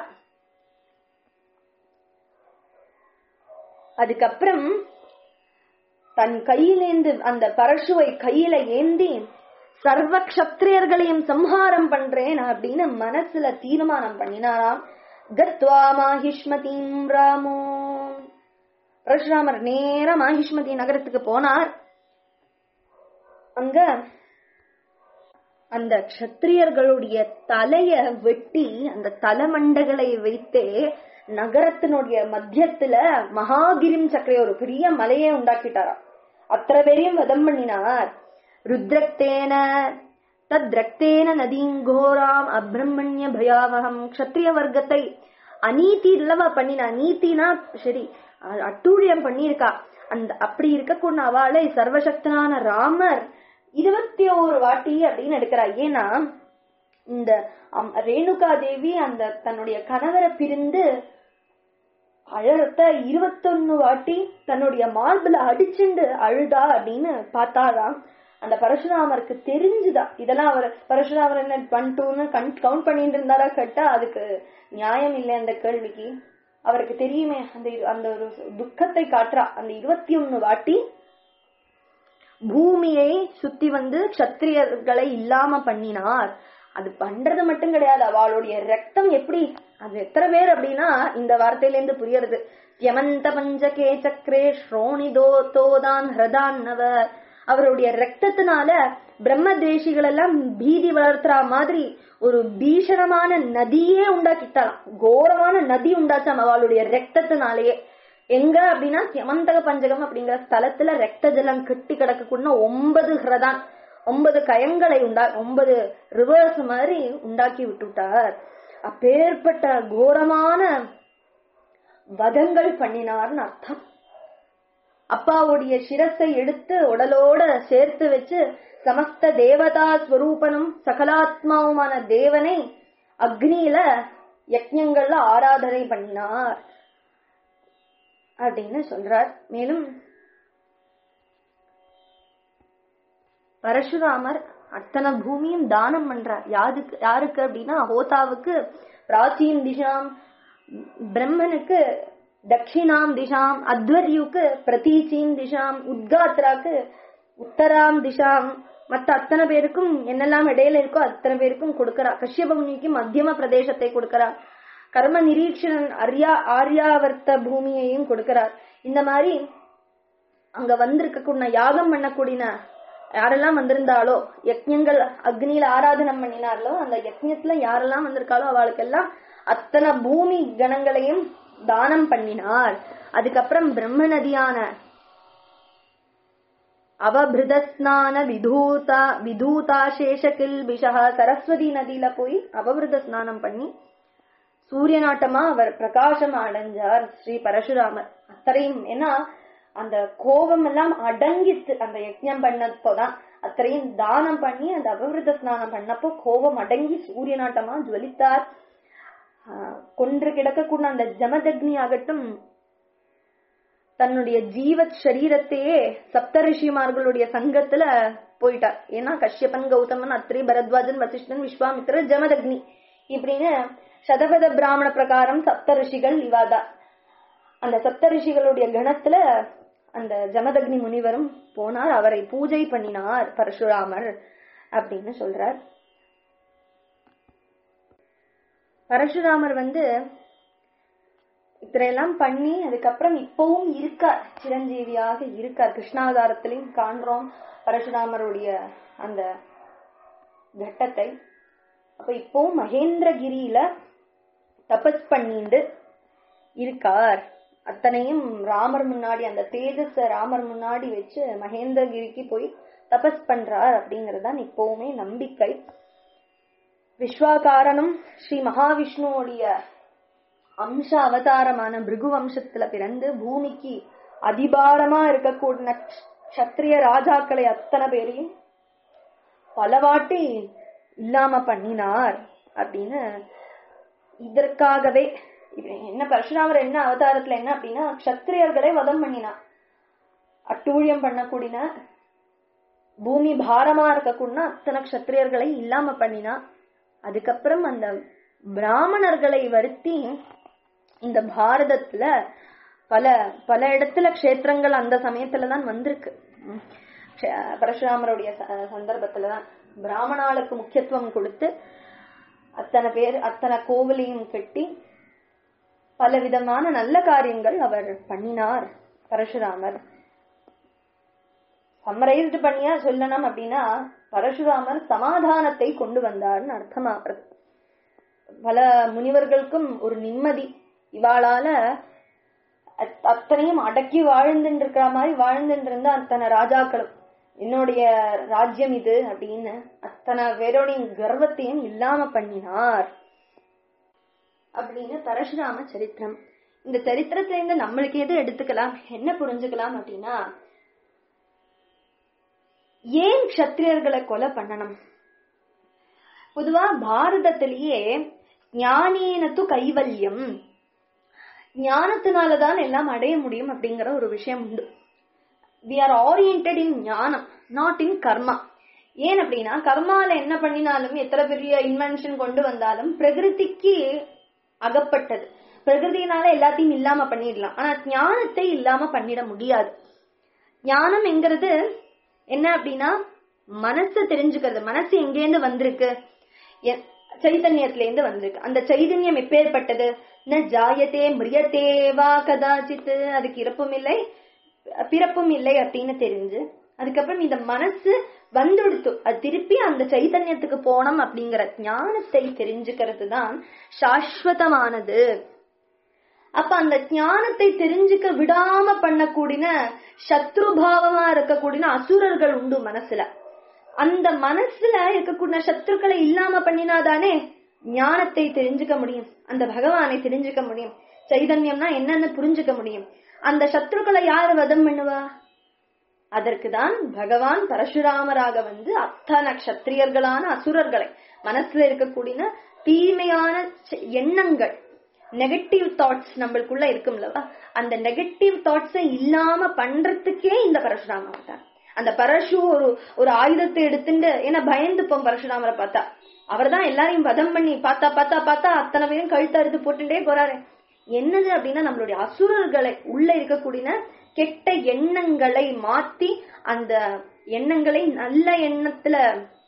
அதுக்கப்புறம் தன் கையிலேந்து அந்த பரசுவை கையில ஏந்தி சர்வ க்ஷத்ரியர்களையும் சம்ஹாரம் பண்றேன் அப்படின்னு மனசுல தீர்மானம் பண்ணினாராம் கத்வா மாஹிஷ்மதீம் ராமோ பரசுராமர் நேரா மாஹிஷ்மதி நகரத்துக்கு போனார் அங்க அந்த க்ஷத்ரியர்களுடைய தலைய வெட்டி அந்த தலைமண்டகளை வைத்தே நகரத்தினுடைய மத்தியத்துல மகாகிரிம் சக்கரை ஒரு பெரிய மலையை உண்டாக்கிட்டாராம் அத்தனை பேரையும் வதம் பண்ணினார் ருத்ரக்தேன தத்ரக்தேன நதீங்கோராம் அப்ரம்மண்ய பயாவகம் க்ஷத்ரிய வர்க்கத்தை அநீதி இல்லவா பண்ணினா நீதினா சரி அ- அட்டூழியம் பண்ணியிருக்கா அந்த அப்படி இருக்கக்கூடிய அவளை சர்வசக்தனான ராமர் இருபத்தி ஓரு வாட்டி அப்படின்னு எடுக்கிறா ஏன்னா இந்த அம்- ரேணுகா தேவி அந்த தன்னுடைய கணவரை பிரிந்து அழறத்த இருபத்தொன்னு வாட்டி தன்னுடைய மார்பிள அடிச்சுண்டு அழுதா அப்படின்னு பார்த்தாராம் அந்த பரசுராமருக்கு தெரிஞ்சுதா இதெல்லாம் அவர் பரசுராமர் என்ன ஒன் டூன்னு கவுண்ட் பண்ணிட்டு இருந்தாரா கேட்டா அதுக்கு நியாயம் இல்லை அந்த கேள்விக்கு அவருக்கு தெரியுமே அந்த இரு- அந்த ஒரு துக்கத்தை காட்டுறா அந்த இருபத்தி ஒன்னு வாட்டி பூமியை சுத்தி வந்து க்ஷத்திரியர்களை இல்லாம பண்ணினார் அது பண்றது மட்டும் கிடையாது அவளுடைய ரத்தம் எப்படி அது எத்தனை பேர் அப்படின்னா இந்த வார்த்தையில இருந்து புரியறது யமந்த பஞ்சகே சக்கரே ஸ்ரோணிதோ தோதான் ஹிரதான்னவ அவருடைய ரத்தத்தினால பிரம்ம தேசிகள் எல்லாம் பீதி வளர்த்துற மாதிரி ஒரு பீஷணமான நதியே உண்டாக்கிட்டாலாம் கோரமான நதி உண்டாச்சாம் அவளுடைய ரத்தத்தினாலேயே எங்க அப்படின்னா சிமந்தக பஞ்சகம் அப்படிங்கிற ஸ்தலத்துல ரத்த ஜலம் கெட்டி கிடக்கக்கூடிய ஒன்பது ஹிரதான் ஒன்பது கயங்களை உண்டா ஒன்பது ரிவர்ஸ் மாதிரி உண்டாக்கி விட்டுட்டார் அப்பேற்பட்ட கோரமான வதங்கள் பண்ணினார்னு அர்த்தம் அப்பாவுடைய சிரஸை எடுத்து உடலோட சேர்த்து வச்சு சமஸ்த தேவதா ஸ்வரூபனும் சகலாத்மாவுமான தேவனை அக்னியில யஜ்ஞங்கள்ல ஆராதனை பண்ணினார் அப்படின்னு சொல்றார் மேலும் பரசுராமர் அத்தனை பூமியும் தானம் பண்றார் யாருக்கு யாருக்கு அப்படின்னா ஹோதாவுக்கு பிராச்சீன் திஷாம் பிரம்மனுக்கு தட்சிணாம் திஷாம் அத்வர்யுக்கு பிரதீச்சீம் திஷாம் உத்காத்ராக்கு உத்தராம் திஷாம் மத்த அத்தனை பேருக்கும் என்னெல்லாம் இடையில இருக்கோ அத்தனை பேருக்கும் கொடுக்கறா கஷ்யப முனிக்கு மத்தியம பிரதேசத்தை கொடுக்கறா கர்ம நிரீக்ஷணன் அரியா ஆர்யாவர்த்த பூமியையும் கொடுக்கிறார் இந்த மாதிரி அங்க வந்திருக்கக்கூடிய யாகம் பண்ணக்கூடிய யாரெல்லாம் வந்திருந்தாலோ யக்ஞங்கள் அக்னியில ஆராதனம் பண்ணினார்களோ அந்த யக்ஞத்துல யாரெல்லாம் வந்திருக்காளோ அவளுக்கெல்லாம் அத்தனை பூமி கணங்களையும் தானம் பண்ணினார் அதுக்கப்புறம் பிரம்ம நதியான அவபிருதஸ்நான விதூதா விதூதாசேஷ கில்பிஷா சரஸ்வதி நதியில போய் அவபிருத ஸ்நானம் பண்ணி சூரிய நாட்டமா அவர் பிரகாசம் அடைஞ்சார் ஸ்ரீ பரசுராமர் அத்தனையும் ஏன்னா அந்த கோபம் எல்லாம் அடங்கித்து அந்த யஜ்ஞம் பண்ணப்போதான் அத்தனையும் தானம் பண்ணி அந்த அபவிருத ஸ்நானம் பண்ணப்போ கோபம் அடங்கி சூரியநாட்டமா ஜுவலித்தார் ஆஹ் கொன்று கிடக்கக்கூடிய அந்த ஜமதக்னி ஆகட்டும் தன்னுடைய ஜீவத் சரீரத்தையே சப்தரிஷிமார்களுடைய சங்கத்துல போயிட்டார் ஏன்னா கஷ்யபன் கௌதமன் அத்ரி பரத்வாஜன் வசிஷ்டன் விஸ்வாமித்திரர் ஜமதக்னி இப்படின்னு சதபத பிராமண பிரகாரம் சப்த ரிஷிகள் இவாதா அந்த சப்த ரிஷிகளுடைய கணத்துல அந்த ஜமதக்னி முனிவரும் போனார் அவரை பூஜை பண்ணினார் பரசுராமர் அப்படின்னு சொல்றார் பரசுராமர் வந்து இத்தனையெல்லாம் பண்ணி அதுக்கப்புறம் இப்பவும் இருக்கார் சிரஞ்சீவியாக இருக்கார் கிருஷ்ணாவதாரத்திலையும் காண்றோம் பரசுராமருடைய அந்த கட்டத்தை அப்ப இப்பவும் மகேந்திரகிரியில தபஸ் பண்ணிண்டு இருக்கார் அத்தனையும் ராமர் முன்னாடி அந்த தேஜஸ ராமர் முன்னாடி வச்சு மகேந்திரகிரிக்கு போய் தபஸ் பண்றார் அப்படிங்கறதுதான் இப்பவுமே நம்பிக்கை விஸ்வாகாரனும் ஸ்ரீ மகாவிஷ்ணுவோடைய அம்ச அவதாரமான பிருகு வம்சத்துல பிறந்து பூமிக்கு அதிபாரமா இருக்கக்கூடிய கத்திரிய ராஜாக்களை அத்தனை பேரையும் பலவாட்டி இல்லாம பண்ணினார் அப்படின்னு இதற்காகவே இப்ப என்ன பரசுராமர் என்ன அவதாரத்துல என்ன அப்படின்னா கத்திரியர்களை வதம் பண்ணினார் அட்டூழியம் பண்ணக்கூடிய பூமி பாரமா இருக்கக்கூடிய அத்தனை கத்திரியர்களை இல்லாம பண்ணினா அதுக்கப்புறம் அந்த பிராமணர்களை வருத்தி இந்த பாரதத்துல பல பல இடத்துல க்ஷேத்திரங்கள் அந்த சமயத்துலதான் வந்திருக்கு உம் க்ஷ- பரசுராமருடைய ச- சந்தர்ப்பத்துலதான் பிராமணாளுக்கு முக்கியத்துவம் கொடுத்து அத்தனை பேர் அத்தனை கோவிலையும் கட்டி பல விதமான நல்ல காரியங்கள் அவர் பண்ணினார் பரசுராமர் சம்மரைஸ்டு பண்ணியா சொல்லணும் அப்படின்னா பரசுராமர் சமாதானத்தை கொண்டு வந்தார்னு அர்த்தமாகிறது பல முனிவர்களுக்கும் ஒரு நிம்மதி இவாளால அத்- அத்தனையும் அடக்கி வாழ்ந்துட்டு இருக்கிற மாதிரி வாழ்ந்துட்டு இருந்த அத்தனை ராஜாக்களும் என்னுடைய ராஜ்யம் இது அப்படின்னு அத்தனை பேரோடைய கர்வத்தையும் இல்லாம பண்ணினார் அப்படின்னு பரசுராம சரித்திரம் இந்த சரித்திரத்துல இருந்து நம்மளுக்கு எது எடுத்துக்கலாம் என்ன புரிஞ்சுக்கலாம் அப்படின்னா ஏன் க்ஷத்திரியர்களை கொலை பண்ணணும் பொதுவா பாரதத்திலேயே ஞானேனத்து கைவல்யம் ஞானத்தினாலதான் எல்லாம் அடைய முடியும் அப்படிங்கிற ஒரு விஷயம் உண்டு வி ஆர் oriented இன் ஞானம் நாட் இன் கர்மா ஏன் அப்படின்னா கர்மால என்ன பண்ணினாலும் எத்தனை பெரிய இன்வென்ஷன் கொண்டு வந்தாலும் பிரகிருதிக்கு அகப்பட்டது பிரகிருதியினால எல்லாத்தையும் இல்லாம பண்ணிடலாம் ஆனா ஞானத்தை இல்லாம பண்ணிட முடியாது ஞானம் என்கிறது என்ன அப்படின்னா மனசை தெரிஞ்சுக்கிறது மனசு எங்கேருந்து வந்திருக்கு எ- சைதன்யத்துல இருந்து வந்திருக்கு அந்த சைதன்யம் எப்பேற்பட்டது ந ஜாயத்தே மிரியத்தே வா கதாச்சித் அதுக்கு இறப்பும் இல்லை பிறப்பும் இல்லை அப்படின்னு தெரிஞ்சு அதுக்கப்புறம் இந்த மனசு வந்துடுத்து அது திருப்பி அந்த சைதன்யத்துக்கு போனோம் அப்படிங்கிற ஞானத்தை தெரிஞ்சுக்கிறது தான் சாஸ்வதமானது அப்ப அந்த ஞானத்தை தெரிஞ்சுக்க விடாம பண்ணக்கூடிய சத்ருபாவமா இருக்கக்கூடிய அசுரர்கள் உண்டு மனசுல அந்த மனசுல இருக்கக்கூடிய சத்ருக்களை இல்லாம பண்ணினாதானே ஞானத்தை தெரிஞ்சுக்க முடியும் அந்த பகவானை தெரிஞ்சுக்க முடியும் சைதன்யம்னா என்னன்னு புரிஞ்சுக்க முடியும் அந்த சத்ருக்களை யார் வதம் பண்ணுவா அதற்குதான் பகவான் பரசுராமராக வந்து அத்தனை நட்சத்திரியர்களான அசுரர்களை மனசுல இருக்கக்கூடிய தீமையான செ- எண்ணங்கள் நெகட்டிவ் தாட்ஸ் நம்மளுக்குள்ள இருக்கும்லவா அந்த நெகட்டிவ் தாட்ஸை இல்லாம பண்றதுக்கே இந்த பரசுராம அவதார் அந்த பரசு ஒரு ஒரு ஆயுதத்தை எடுத்துட்டு ஏன்னா பயந்துப்போம் பரசுராமரை பார்த்தா அவர்தான் எல்லாரையும் வதம் பண்ணி பார்த்தா பார்த்தா பார்த்தா அத்தனை பேரும் கழுத்து அறுத்து போட்டுட்டே போறாரு என்னது அப்படின்னா நம்மளுடைய அசுரர்களை உள்ள இருக்கக்கூடிய கெட்ட எண்ணங்களை மாத்தி அந்த எண்ணங்களை நல்ல எண்ணத்துல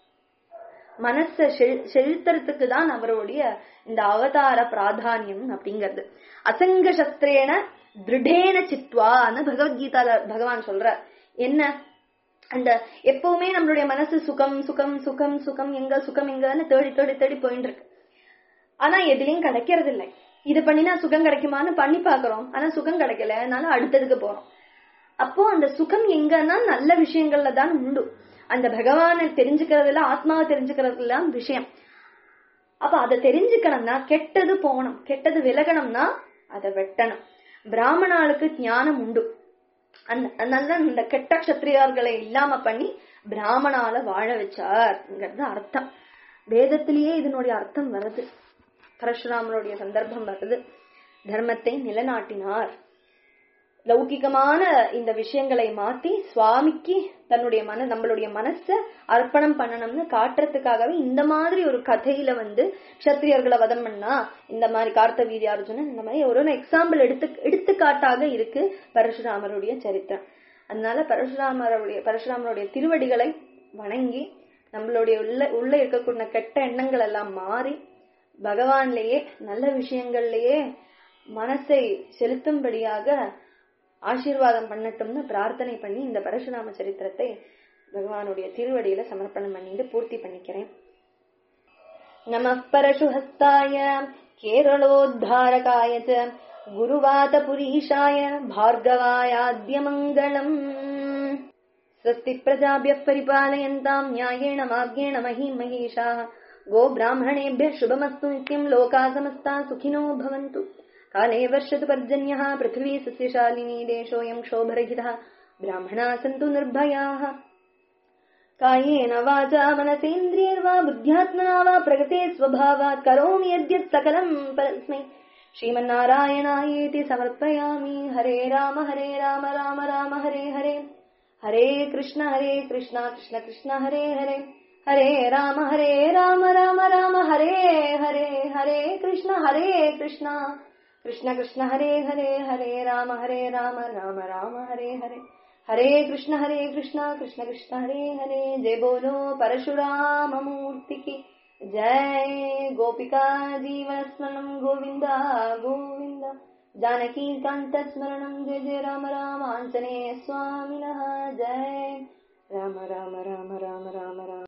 மனச செழு- செலுத்துறதுக்கு தான் அவருடைய இந்த அவதார பிராதானியம் அப்படிங்கிறது அசங்க சஸ்திரேன திருடேன சித்வான்னு பகவத்கீதால பகவான் சொல்ற என்ன அந்த எப்பவுமே நம்மளுடைய மனசு சுகம் சுகம் சுகம் சுகம் எங்க சுகம் எங்கன்னு தேடி தேடி தேடி போயிட்டு இருக்கு ஆனா எதுலயும் கிடைக்கிறது இல்லை இது பண்ணினா சுகம் கிடைக்குமான்னு பண்ணி பாக்குறோம் ஆனா சுகம் கிடைக்கல அதனால அடுத்ததுக்கு போறோம் அப்போ அந்த சுகம் எங்கன்னா நல்ல விஷயங்கள்ல தான் உண்டு அந்த பகவானை தெரிஞ்சுக்கிறதுல ஆத்மாவை தெரிஞ்சுக்கிறதுல விஷயம் அப்ப அதை தெரிஞ்சுக்கணும்னா கெட்டது போகணும் கெட்டது விலகணும்னா அதை வெட்டணும் பிராமணாளுக்கு ஞானம் உண்டு அந்த அதனால இந்த கெட்ட க்ஷத்திரியார்களை இல்லாம பண்ணி பிராமணால வாழ வச்சார்ங்கிறது அர்த்தம் வேதத்திலேயே இதனுடைய அர்த்தம் வருது பரசுராமனுடைய சந்தர்ப்பம் வருது தர்மத்தை நிலநாட்டினார் லௌகிகமான இந்த விஷயங்களை மாத்தி சுவாமிக்கு தன்னுடைய மன நம்மளுடைய மனச அர்ப்பணம் பண்ணணும்னு காட்டுறதுக்காகவே இந்த மாதிரி ஒரு கதையில வந்து கஷத்திரியர்களை வதம் பண்ணா இந்த மாதிரி கார்த்த வீரியார்ஜுனன் இந்த மாதிரி ஒரு எக்ஸாம்பிள் எடுத்து எடுத்துக்காட்டாக இருக்கு பரசுராமருடைய சரித்திரம் அதனால பரசுராமருடைய பரசுராமருடைய திருவடிகளை வணங்கி நம்மளுடைய உள்ள உள்ள இருக்கக்கூடிய கெட்ட எண்ணங்கள் எல்லாம் மாறி பகவான்லயே நல்ல விஷயங்கள்லயே மனசை செலுத்தும்படியாக ஆசீர்வாதம் பண்ணட்டும்னு பிரார்த்தனை பண்ணி இந்த பரசுராம சரித்திரத்தை பகவானுடைய திருவடியில சமர்ப்பணம் பண்ணிட்டு பூர்த்தி பண்ணிக்கிறேன் நம பரசுஹஸ்தாய கேரளோத்தாரகாய ச குருவாதபுரீஷாய பார்கவாயாத்ய மங்களம் स्वस्ति प्रजाभ्यः परिपालयन्ताम् न्यायेण मार्गेण महीं महेशाः गो ब्राह्मणेभ्यः शुभमस्तु नित्यम् लोकाः समस्ताः सुखिनो भवन्तु काले वर्षतु पर्जन्यः पृथिवी सस्यशालिनी देशोऽयम् क्षोभरहितः ब्राह्मणाः सन्तु निर्भयाः कायेन वाचा मनसेन्द्रियर्वा बुद्ध्यात्मना वा प्रगते स्वभावात् करोमि यद्यत् सकलम् परस्मै श्रीमन्नारायणायेति समर्पयामि हरे राम हरे राम राम राम हरे हरे हरे कृष्ण हरे कृष्ण कृष्ण कृष्ण हरे हरे हरे राम हरे राम राम राम हरे हरे हरे कृष्ण हरे कृष्ण कृष्ण कृष्ण हरे हरे हरे राम हरे राम राम राम हरे हरे हरे कृष्ण हरे कृष्ण कृष्ण कृष्ण हरे हरे जय बोलो परशुराम मूर्ति की जय गोपिका जीवन स्मरणं गोविन्द गोविन्द जानकीकान्तस्मरणं जय जय राम राम आञ्जनेय स्वामिनः जय राम राम राम राम राम राम